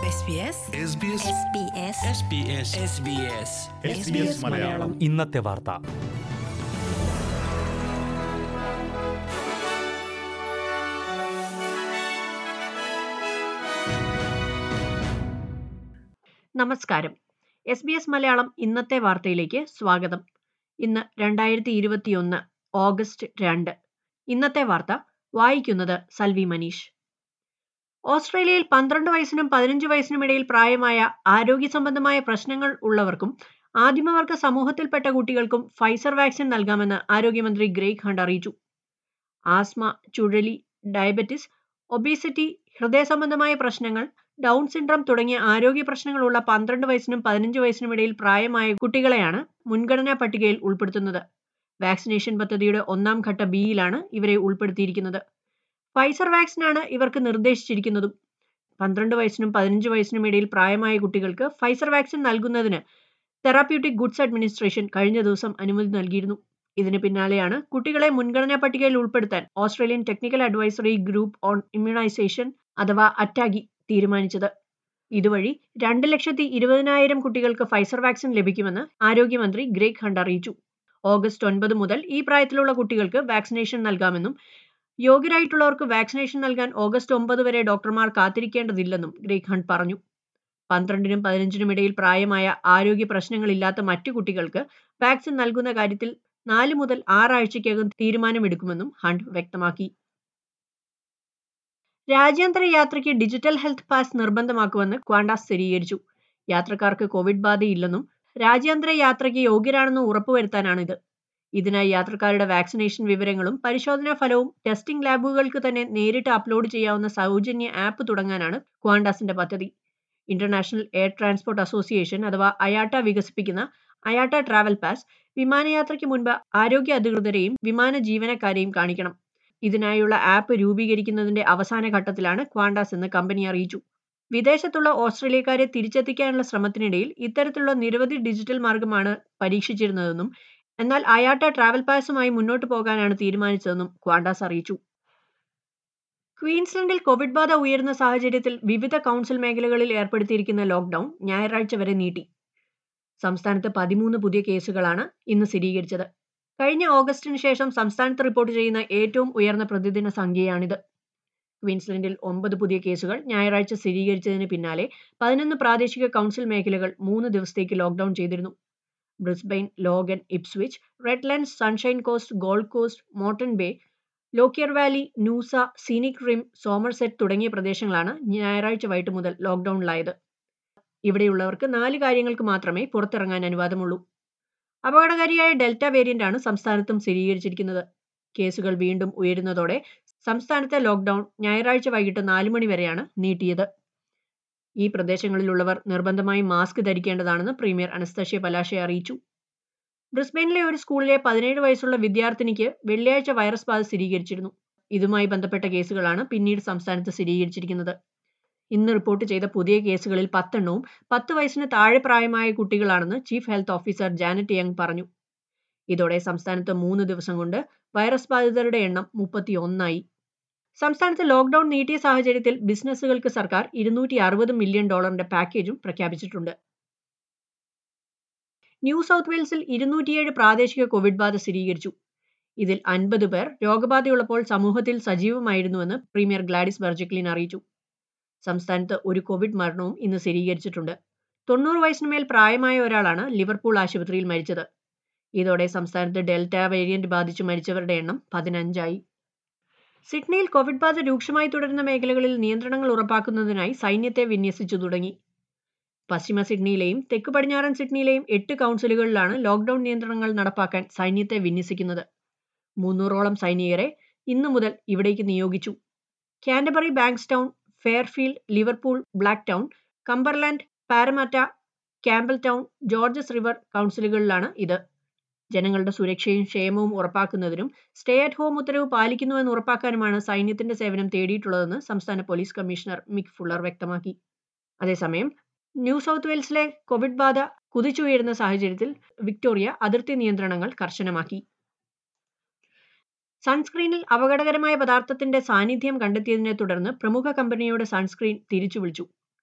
SBS SBS SBS Malayalam ഇന്നത്തെ വാർത്ത നമസ്കാരം എസ് ബി എസ് മലയാളം ഇന്നത്തെ വാർത്തയിലേക്ക് സ്വാഗതം ഇന്ന് രണ്ടായിരത്തി ഇരുപത്തിയൊന്ന് ഓഗസ്റ്റ് രണ്ട് ഇന്നത്തെ വാർത്ത വായിക്കുന്നത് സൽവി മനീഷ് ഓസ്ട്രേലിയയിൽ പന്ത്രണ്ട് വയസ്സിനും പതിനഞ്ച് വയസ്സിനും ഇടയിൽ പ്രായമായ ആരോഗ്യ സംബന്ധമായ പ്രശ്നങ്ങൾ ഉള്ളവർക്കും ആദിമവർഗ സമൂഹത്തിൽപ്പെട്ട കുട്ടികൾക്കും ഫൈസർ വാക്സിൻ നൽകാമെന്ന് ആരോഗ്യമന്ത്രി ഗ്രേഗ് ഹണ്ട് അറിയിച്ചു ആസ്മ ചുഴലി ഡയബറ്റിസ് ഒബീസിറ്റി ഹൃദയ സംബന്ധമായ പ്രശ്നങ്ങൾ ഡൗൺ സിൻഡ്രം തുടങ്ങിയ ആരോഗ്യ പ്രശ്നങ്ങളുള്ള പന്ത്രണ്ട് വയസ്സിനും പതിനഞ്ച് വയസ്സിനും ഇടയിൽ പ്രായമായ കുട്ടികളെയാണ് മുൻഗണനാ പട്ടികയിൽ ഉൾപ്പെടുത്തുന്നത് വാക്സിനേഷൻ പദ്ധതിയുടെ ഒന്നാം ഘട്ട ബിയിലാണ് ഇവരെ ഉൾപ്പെടുത്തിയിരിക്കുന്നത് ഫൈസർ വാക്സിനാണ് ഇവർക്ക് നിർദ്ദേശിച്ചിരിക്കുന്നതും പന്ത്രണ്ട് വയസ്സിനും പതിനഞ്ച് വയസ്സിനും ഇടയിൽ പ്രായമായ കുട്ടികൾക്ക് ഫൈസർ വാക്സിൻ നൽകുന്നതിന് തെറാപ്യൂട്ടിക് ഗുഡ്സ് അഡ്മിനിസ്ട്രേഷൻ കഴിഞ്ഞ ദിവസം അനുമതി നൽകിയിരുന്നു ഇതിന് പിന്നാലെയാണ് കുട്ടികളെ മുൻഗണനാ പട്ടികയിൽ ഉൾപ്പെടുത്താൻ Australian technical advisory group on immunisation അഥവാ അറ്റാഗി തീരുമാനിച്ചത് ഇതുവഴി രണ്ട് ലക്ഷത്തി ഇരുപതിനായിരം കുട്ടികൾക്ക് ഫൈസർ വാക്സിൻ ലഭിക്കുമെന്ന് ആരോഗ്യമന്ത്രി ഗ്രേഗ് ഹണ്ട് അറിയിച്ചു ഓഗസ്റ്റ് ഒൻപത് മുതൽ ഈ പ്രായത്തിലുള്ള കുട്ടികൾക്ക് വാക്സിനേഷൻ നൽകാമെന്നും യോഗ്യരായിട്ടുള്ളവർക്ക് വാക്സിനേഷൻ നൽകാൻ ഓഗസ്റ്റ് ഒമ്പത് വരെ ഡോക്ടർമാർ കാത്തിരിക്കേണ്ടതില്ലെന്നും ഗ്രേഗ് ഹണ്ട് പറഞ്ഞു പന്ത്രണ്ടിനും പതിനഞ്ചിനും ഇടയിൽ പ്രായമായ ആരോഗ്യ പ്രശ്നങ്ങളില്ലാത്ത മറ്റു കുട്ടികൾക്ക് വാക്സിൻ നൽകുന്ന കാര്യത്തിൽ നാല് മുതൽ ആറാഴ്ചയ്ക്കകം തീരുമാനമെടുക്കുമെന്നും ഹണ്ട് വ്യക്തമാക്കി രാജ്യാന്തര യാത്രയ്ക്ക് ഡിജിറ്റൽ ഹെൽത്ത് പാസ് നിർബന്ധമാക്കുമെന്ന് ക്വാണ്ടാസ് സ്ഥിരീകരിച്ചു യാത്രക്കാർക്ക് കോവിഡ് ബാധയില്ലെന്നും രാജ്യാന്തര യാത്രയ്ക്ക് യോഗ്യരാണെന്നും ഉറപ്പുവരുത്താനാണിത് ഇതിനായി യാത്രക്കാരുടെ വാക്സിനേഷൻ വിവരങ്ങളും പരിശോധനാ ഫലവും ടെസ്റ്റിംഗ് ലാബുകൾക്ക് തന്നെ നേരിട്ട് അപ്ലോഡ് ചെയ്യാവുന്ന സൗജന്യ ആപ്പ് തുടങ്ങാനാണ് ക്വാണ്ടാസിന്റെ പദ്ധതി ഇന്റർനാഷണൽ എയർ ട്രാൻസ്പോർട്ട് അസോസിയേഷൻ അഥവാ അയാട്ട വികസിപ്പിക്കുന്ന അയാട്ട ട്രാവൽ പാസ് വിമാനയാത്രയ്ക്ക് മുൻപ് ആരോഗ്യ അധികൃതരെയും വിമാന ജീവനക്കാരെയും കാണിക്കണം ഇതിനായുള്ള ആപ്പ് രൂപീകരിക്കുന്നതിന്റെ അവസാന ഘട്ടത്തിലാണ് ക്വാണ്ടാസ് എന്ന് കമ്പനി അറിയിച്ചു വിദേശത്തുള്ള ഓസ്ട്രേലിയക്കാരെ തിരിച്ചെത്തിക്കാനുള്ള ശ്രമത്തിനിടയിൽ ഇത്തരത്തിലുള്ള നിരവധി ഡിജിറ്റൽ മാർഗമാണ് പരീക്ഷിച്ചിരുന്നതെന്നും എന്നാൽ അയാട്ട ട്രാവൽ പാസുമായി മുന്നോട്ട് പോകാനാണ് തീരുമാനിച്ചതെന്നും ക്വാണ്ടാസ് അറിയിച്ചു ക്വീൻസ്ലൻഡിൽ കോവിഡ് ബാധ ഉയരുന്ന സാഹചര്യത്തിൽ വിവിധ കൗൺസിൽ മേഖലകളിൽ ഏർപ്പെടുത്തിയിരിക്കുന്ന ലോക്ക്ഡൌൺ ഞായറാഴ്ച വരെ നീട്ടി സംസ്ഥാനത്ത് പതിമൂന്ന് പുതിയ കേസുകളാണ് ഇന്ന് സ്ഥിരീകരിച്ചത് കഴിഞ്ഞ ഓഗസ്റ്റിന് ശേഷം സംസ്ഥാനത്ത് റിപ്പോർട്ട് ചെയ്യുന്ന ഏറ്റവും ഉയർന്ന പ്രതിദിന സംഖ്യയാണിത് ക്വീൻസ്ലൻഡിൽ ഒമ്പത് പുതിയ കേസുകൾ ഞായറാഴ്ച സ്ഥിരീകരിച്ചതിന് പിന്നാലെ പതിനൊന്ന് പ്രാദേശിക കൗൺസിൽ മേഖലകൾ മൂന്ന് ദിവസത്തേക്ക് ലോക്ക്ഡൌൺ ചെയ്തിരുന്നു Brisbane Logan Ipswich Redlands Sunshine Coast Gold Coast Moreton Bay Lockyer Valley Noosa Scenic Rim Somerset തുടങ്ങിയ പ്രദേശങ്ങളാണ് ഞായറാഴ്ച വൈകിട്ട് മുതൽ ലോക്ക്ഡൌണിലായത് ഇവിടെയുള്ളവർക്ക് നാല് കാര്യങ്ങൾക്ക് മാത്രമേ പുറത്തിറങ്ങാൻ അനുവാദമുള്ളൂ അപകടകാരിയായ ഡെൽറ്റ വേരിയന്റ് ആണ് സംസ്ഥാനത്തും സ്ഥിരീകരിച്ചിരിക്കുന്നത് കേസുകൾ വീണ്ടും ഉയരുന്നതോടെ സംസ്ഥാനത്തെ ലോക്ക്ഡൌൺ ഞായറാഴ്ച വൈകിട്ട് നാല് മണി വരെയാണ് നീട്ടിയത് ഈ പ്രദേശങ്ങളിലുള്ളവർ നിർബന്ധമായും മാസ്ക് ധരിക്കേണ്ടതാണെന്ന് പ്രീമിയർ അനസ്തഷ്യ പലാശെ അറിയിച്ചു ബ്രിസ്ബെയിനിലെ ഒരു സ്കൂളിലെ പതിനേഴ് വയസ്സുള്ള വിദ്യാർത്ഥിനിക്ക് വെള്ളിയാഴ്ച വൈറസ് ബാധ സ്ഥിരീകരിച്ചിരുന്നു ഇതുമായി ബന്ധപ്പെട്ട കേസുകളാണ് പിന്നീട് സംസ്ഥാനത്ത് സ്ഥിരീകരിച്ചിരിക്കുന്നത് ഇന്ന് റിപ്പോർട്ട് ചെയ്ത പുതിയ കേസുകളിൽ പത്തെണ്ണവും പത്ത് വയസ്സിന് താഴെ പ്രായമായ കുട്ടികളാണെന്ന് chief health officer Jeannette Young പറഞ്ഞു ഇതോടെ സംസ്ഥാനത്ത് മൂന്ന് ദിവസം കൊണ്ട് വൈറസ് ബാധിതരുടെ എണ്ണം മുപ്പത്തിയൊന്നായി സംസ്ഥാനത്ത് ലോക്ക്ഡൌൺ നീട്ടിയ സാഹചര്യത്തിൽ ബിസിനസ്സുകൾക്ക് സർക്കാർ ഇരുന്നൂറ്റി അറുപത് മില്യൺ ഡോളറിന്റെ പാക്കേജും പ്രഖ്യാപിച്ചിട്ടുണ്ട് ന്യൂ സൗത്ത് വെയിൽസിൽ ഇരുന്നൂറ്റിയേഴ് പ്രാദേശിക കോവിഡ് ബാധ സ്ഥിരീകരിച്ചു ഇതിൽ അൻപത് പേർ രോഗബാധയുള്ളപ്പോൾ സമൂഹത്തിൽ സജീവമായിരുന്നുവെന്ന് പ്രീമിയർ ഗ്ലാഡിസ് ബെർജിക്ലിൻ അറിയിച്ചു സംസ്ഥാനത്ത് ഒരു കോവിഡ് മരണവും ഇന്ന് സ്ഥിരീകരിച്ചിട്ടുണ്ട് തൊണ്ണൂറ് വയസ്സിന് മേൽ പ്രായമായ ഒരാളാണ് ലിവർപൂൾ ആശുപത്രിയിൽ മരിച്ചത് ഇതോടെ സംസ്ഥാനത്ത് ഡെൽറ്റ വേരിയന്റ് ബാധിച്ചു മരിച്ചവരുടെ എണ്ണം പതിനഞ്ചായി സിഡ്നിയിൽ കോവിഡ് ബാധ രൂക്ഷമായി തുടരുന്ന മേഖലകളിൽ നിയന്ത്രണങ്ങൾ ഉറപ്പാക്കുന്നതിനായി സൈന്യത്തെ വിന്യസിച്ചു തുടങ്ങി പശ്ചിമ സിഡ്നിയിലെയും തെക്ക് പടിഞ്ഞാറൻ സിഡ്നിയിലെയും എട്ട് കൗൺസിലുകളിലാണ് ലോക്ക്ഡൌൺ നിയന്ത്രണങ്ങൾ നടപ്പാക്കാൻ സൈന്യത്തെ വിന്യസിക്കുന്നത് മുന്നൂറോളം സൈനികരെ ഇന്നു മുതൽ ഇവിടേക്ക് നിയോഗിച്ചു Canterbury Bankstown Fairfield Liverpool Blacktown Cumberland Parramatta Campbelltown Georges River കൗൺസിലുകളിലാണ് ഇത് ജനങ്ങളുടെ സുരക്ഷയും ക്ഷേമവും ഉറപ്പാക്കുന്നതിനും സ്റ്റേ അറ്റ് ഹോം ഉത്തരവ് പാലിക്കുന്നുവെന്ന് ഉറപ്പാക്കാനുമാണ് സൈന്യത്തിന്റെ സേവനം തേടിയിട്ടുള്ളതെന്ന് സംസ്ഥാന പോലീസ് കമ്മീഷണർ മിക് ഫുള്ളർ വ്യക്തമാക്കി അതേസമയം ന്യൂ സൗത്ത് വെയിൽസിലെ കോവിഡ് ബാധ കുതിച്ചുയരുന്ന സാഹചര്യത്തിൽ വിക്ടോറിയ അതിർത്തി നിയന്ത്രണങ്ങൾ കർശനമാക്കി സൺസ്ക്രീനിൽ അപകടകരമായ പദാർത്ഥത്തിന്റെ സാന്നിധ്യം കണ്ടെത്തിയതിനെ തുടർന്ന് പ്രമുഖ കമ്പനിയുടെ സൺസ്ക്രീൻ തിരിച്ചു വിളിച്ചു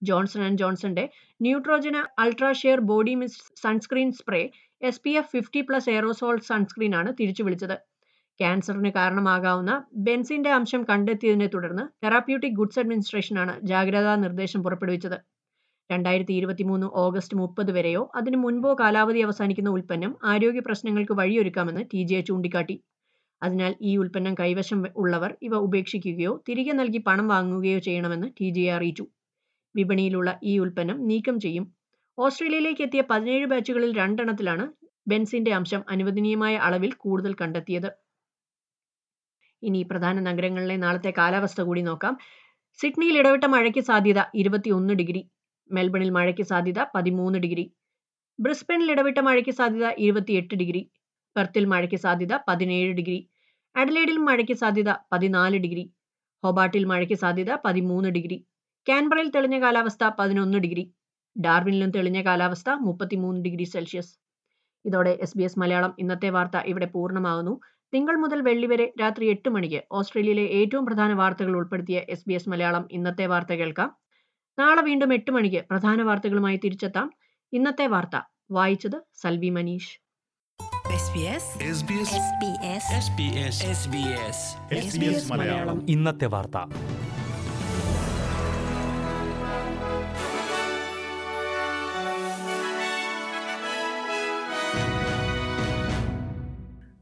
ജോൺസൺ ആൻഡ് ജോൺസന്റെ Neutrogena Ultra Sheer body mist sunscreen spray S P F fifty plus aerosol sunscreen ആണ് തിരിച്ചു വിളിച്ചത് ക്യാൻസറിന് കാരണമാകാവുന്ന ബെൻസിന്റെ അംശം കണ്ടെത്തിയതിനെ തുടർന്ന് തെറാപ്യൂട്ടിക് ഗുഡ്സ് അഡ്മിനിസ്ട്രേഷനാണ് ജാഗ്രതാ നിർദ്ദേശം പുറപ്പെടുവിച്ചത് രണ്ടായിരത്തി ഇരുപത്തിമൂന്ന് ഓഗസ്റ്റ് മുപ്പത് വരെയോ അതിനു മുൻപോ കാലാവധി അവസാനിക്കുന്ന ഉൽപ്പന്നം ആരോഗ്യ പ്രശ്നങ്ങൾക്ക് വഴിയൊരുക്കാമെന്ന് ടി ജെ ചൂണ്ടിക്കാട്ടി അതിനാൽ ഈ ഉൽപ്പന്നം കൈവശം ഉള്ളവർ ഇവ ഉപേക്ഷിക്കുകയോ തിരികെ നൽകി പണം വാങ്ങുകയോ ചെയ്യണമെന്ന് ടി ജെ അറിയിച്ചു വിപണിയിലുള്ള ഈ ഉൽപ്പന്നം നീക്കം ചെയ്യും ഓസ്ട്രേലിയയിലേക്ക് എത്തിയ പതിനേഴ് ബാച്ചുകളിൽ രണ്ടെണ്ണത്തിലാണ് ബെൻസിന്റെ അംശം അനുവദനീയമായ അളവിൽ കൂടുതൽ കണ്ടെത്തിയത് ഇനി പ്രധാന നഗരങ്ങളിലെ നാളത്തെ കാലാവസ്ഥ കൂടി നോക്കാം സിഡ്നിയിൽ ഇടവിട്ട മഴയ്ക്ക് സാധ്യത ഇരുപത്തിയൊന്ന് ഡിഗ്രി മെൽബണിൽ മഴയ്ക്ക് സാധ്യത പതിമൂന്ന് ഡിഗ്രി ബ്രിസ്ബനിൽ ഇടവിട്ട മഴയ്ക്ക് സാധ്യത ഇരുപത്തിയെട്ട് ഡിഗ്രി പെർത്തിൽ മഴയ്ക്ക് സാധ്യത പതിനേഴ് ഡിഗ്രി അഡലേഡിൽ മഴയ്ക്ക് സാധ്യത പതിനാല് ഡിഗ്രി ഹൊബാട്ടിൽ മഴയ്ക്ക് സാധ്യത പതിമൂന്ന് ഡിഗ്രി കാൻബറയിൽ തെളിഞ്ഞ കാലാവസ്ഥ പതിനൊന്ന് ഡിഗ്രി ഡാർവിനിലും തെളിഞ്ഞ കാലാവസ്ഥ മുപ്പത്തിമൂന്ന് ഡിഗ്രി സെൽഷ്യസ് ഇതോടെ എസ് ബി എസ് മലയാളം ഇന്നത്തെ വാർത്ത ഇവിടെ പൂർണ്ണമാകുന്നു തിങ്കൾ മുതൽ വെള്ളി വരെ രാത്രി എട്ട് മണിക്ക് ഓസ്ട്രേലിയയിലെ ഏറ്റവും പ്രധാന വാർത്തകൾ ഉൾപ്പെടുത്തിയ എസ് ബി എസ് മലയാളം ഇന്നത്തെ വാർത്ത കേൾക്കാം നാളെ വീണ്ടും എട്ട് മണിക്ക് പ്രധാന വാർത്തകളുമായി തിരിച്ചെത്താം ഇന്നത്തെ വാർത്ത വായിച്ചത് Salvi Manish SBS SBS SBS SBS SBS SBS Malayalam ഇന്നത്തെ വാർത്ത